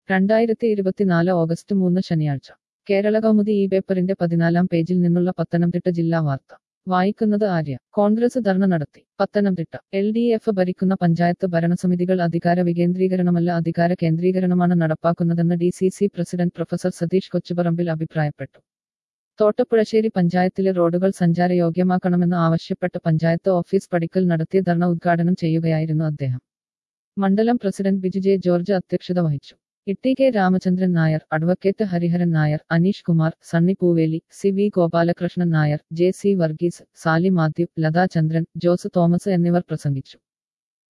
രണ്ടായിരത്തി ഇരുപത്തിനാല് ഓഗസ്റ്റ് മൂന്ന് ശനിയാഴ്ച കേരള കൗമുദി ഈ പേപ്പറിന്റെ പതിനാലാം പേജിൽ നിന്നുള്ള പത്തനംതിട്ട ജില്ലാ വാർത്ത വായിക്കുന്നത് ആര്യ കോൺഗ്രസ് ധർണ നടത്തി പത്തനംതിട്ട എൽ ഡി എഫ് ഭരിക്കുന്ന പഞ്ചായത്ത് ഭരണസമിതികൾ അധികാര വികേന്ദ്രീകരണമല്ല അധികാര കേന്ദ്രീകരണമാണ് നടപ്പാക്കുന്നതെന്ന് D C C president professor Satheesh Kochuparambil അഭിപ്രായപ്പെട്ടു തോട്ടപ്പുഴശ്ശേരി പഞ്ചായത്തിലെ റോഡുകൾ സഞ്ചാരയോഗ്യമാക്കണമെന്ന് ആവശ്യപ്പെട്ട് പഞ്ചായത്ത് ഓഫീസ് പടിക്കൽ നടത്തിയ ധർണ ഉദ്ഘാടനം ചെയ്യുകയായിരുന്നു അദ്ദേഹം മണ്ഡലം പ്രസിഡന്റ് ബിജു ജെ ജോർജ് അധ്യക്ഷത വഹിച്ചു Itty K Ramachandran Nair advocate Hariharan Nair Aneesh Kumar Sunny Pooveli C V Gopalakrishnan Nair J C Varghese Sally Mathew Latha Chandran Jose Thomas എന്നിവർ പ്രസംഗിച്ചു